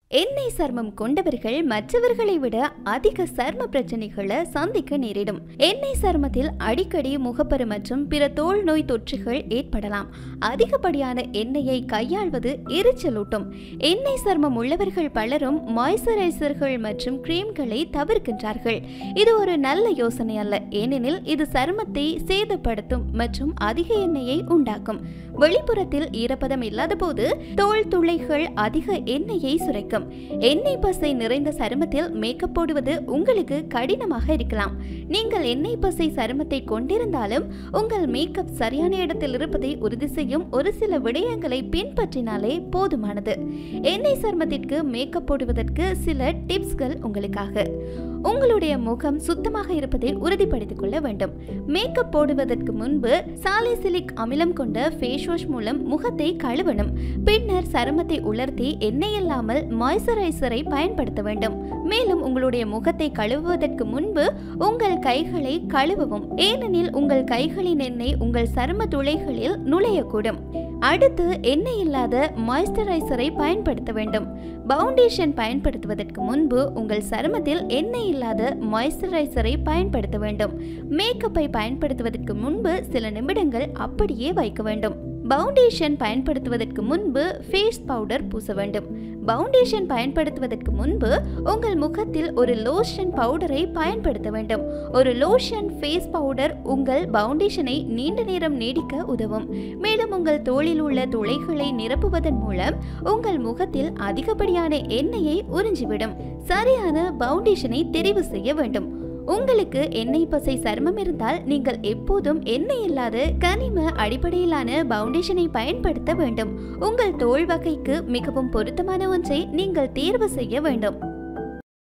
எண்ணெய் சர்மம் கொண்டவர்கள் மற்றவர்களை விட அதிக சர்ம பிரச்சனைகளை சந்திக்க நேரிடும் எண்ணெய் சர்மத்தில் அடிக்கடி முகப்பரு மற்றும் பிற தோல் நோய் தொற்றுகள் ஏற்படலாம் அதிகப்படியான எண்ணெயை கையாள்வது எரிச்சலூட்டும் எண்ணெய் சர்மம் உள்ளவர்கள் பலரும் மாய்ஸ்சரைசர்கள் மற்றும் கிரீம்களை தவிர்க்கின்றார்கள் இது ஒரு நல்ல யோசனை அல்ல ஏனெனில் இது சருமத்தை சேதப்படுத்தும் மற்றும் அதிக எண்ணெயை உண்டாக்கும் வெளிப்புறத்தில் ஈரப்பதம் இல்லாத போது தோல் துளைகள் அதிக எண்ணெயை சுரைக்கும் எண்ணெய் பசை நிறைந்த சருமத்தில் மேக்கப் போடுவது உங்களுக்கு கடினமாக இருக்கலாம் நீங்கள் எண்ணெய் பசை சருமத்தை கொண்டிருந்தாலும் உங்கள் மேக்கப் சரியான இடத்தில் இருப்பதை உறுதி செய்யும் ஒரு சில விடயங்களை பின்பற்றினாலே போதுமானது எண்ணெய் சருமத்திற்கு மேக்கப் போடுவதற்கு சில டிப்ஸ்கள் உங்களுக்காக உங்களுடைய முகம் சுத்தமாக இருப்பதை உறுதிப்படுத்திக் கொள்ள வேண்டும் மேக்கப் போடுவதற்கு முன்பு சாலிசிலிக் அமிலம் கொண்ட ஃபேஸ் வாஷ் மூலம் முகத்தை கழுவணும் பின்னர் சருமத்தை உலர்த்தி எண்ணெய் இல்லாமல் மாய்ஸ்சரைசரை பயன்படுத்த வேண்டும் மேலும் உங்களுடைய முகத்தை கழுவுவதற்கு முன்பு உங்கள் கைகளை கழுவவும் ஏனெனில் உங்கள் கைகளின் எண்ணெய் உங்கள் சரும துளைகளில் நுழையக்கூடும் அடுத்து எண்ணெய் இல்லாத மாய்ஸ்சரைசரை பயன்படுத்த வேண்டும் பவுண்டேஷன் பயன்படுத்துவதற்கு முன்பு உங்கள் சருமத்தில் எண்ணெய் இல்லாத மாய்ஸ்சரைசரை பயன்படுத்த வேண்டும் மேக்கப்பை பயன்படுத்துவதற்கு முன்பு சில நிமிடங்கள் அப்படியே வைக்க வேண்டும் பவுண்டேஷன் பயன்படுத்துவதற்கு முன்பு ஃபேஸ் பவுடர் பூச வேண்டும் பவுண்டேஷன் பயன்படுத்துவதற்கு முன்பு உங்கள் முகத்தில் ஒரு லோஷன் பவுடரை பயன்படுத்த வேண்டும் ஒரு லோஷன் ஃபேஸ் பவுடர் உங்கள் பவுண்டேஷனை நீண்ட நேரம் நீடிக்க உதவும் மேலும் உங்கள் தோளில் உள்ள துளைகளை நிரப்புவதன் மூலம் உங்கள் முகத்தில் அதிகப்படியான எண்ணெயை உறிஞ்சிவிடும் சரியான பவுண்டேஷனை தெரிவு செய்ய வேண்டும் உங்களுக்கு எண்ணெய் பசை சருமம் இருந்தால் நீங்கள் எப்போதும் எண்ணெய் இல்லாத கனிம அடிப்படையிலான பவுண்டேஷனை பயன்படுத்த வேண்டும் உங்கள் தோல் வகைக்கு மிகவும் பொருத்தமான ஒன்றை நீங்கள் தேர்வு செய்ய வேண்டும்